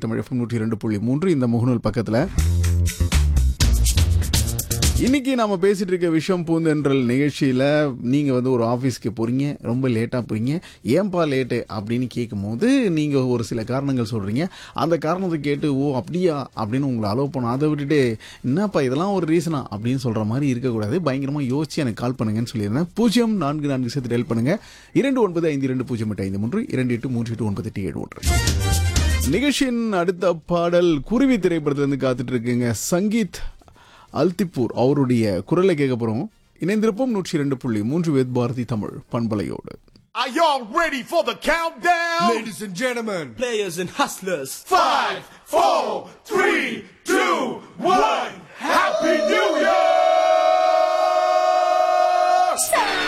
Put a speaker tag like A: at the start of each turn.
A: Tamil FM நூற்றி ரெண்டு புள்ளி மூன்று இந்த முகநூல் பக்கத்தில் இன்னைக்கு நாம பேசிட்டு இருக்க விஷயம் பூந்தென்றல் நிகழ்ச்சியில நீங்க வந்து ஒரு ஆபீஸ்க்கு போறீங்க ரொம்ப லேட்டா போறீங்க ஏன்பா லேட்டு அப்படின்னு கேட்கும்போது நீங்க ஒரு சில காரணங்கள் சொல்றீங்க அந்த காரணத்தை கேட்டு ஓ அப்படியா அப்படின்னு உங்களை அலோவ் பண்ணும் அதை விட்டுட்டு என்னப்பா இதெல்லாம் ஒரு ரீசனா அப்படின்னு சொல்ற மாதிரி இருக்கக்கூடாது பயங்கரமா யோசிச்சு எனக்கு கால் பண்ணுங்கன்னு சொல்லியிருந்தேன் பூஜ்ஜியம் நான்கு நான்கு சேர்த்து டெல் பண்ணுங்க இரண்டு ஒன்பது ஐந்து இரண்டு பூஜ்ஜியம் எட்டு ஐந்து மூன்று இரண்டு எட்டு மூன்று எட்டு ஒன்பது எட்டு ஏழு ஒன்று நிகழ்ச்சியின் அடுத்த பாடல் குருவி திரைப்படத்திலிருந்து காத்துட்டு இருக்குங்க சங்கீத் அல்திப்பூர் அவருடைய குரலை கேட்க போறோம் இணைந்திருப்போம் நூற்றி ரெண்டு புள்ளி மூன்று Ved Bharathi Tamil பண்பலையோடு
B: Are y'all ready for the countdown?
C: Ladies and gentlemen,
D: players and hustlers.
B: Five, four, three, two, one. Happy New Year!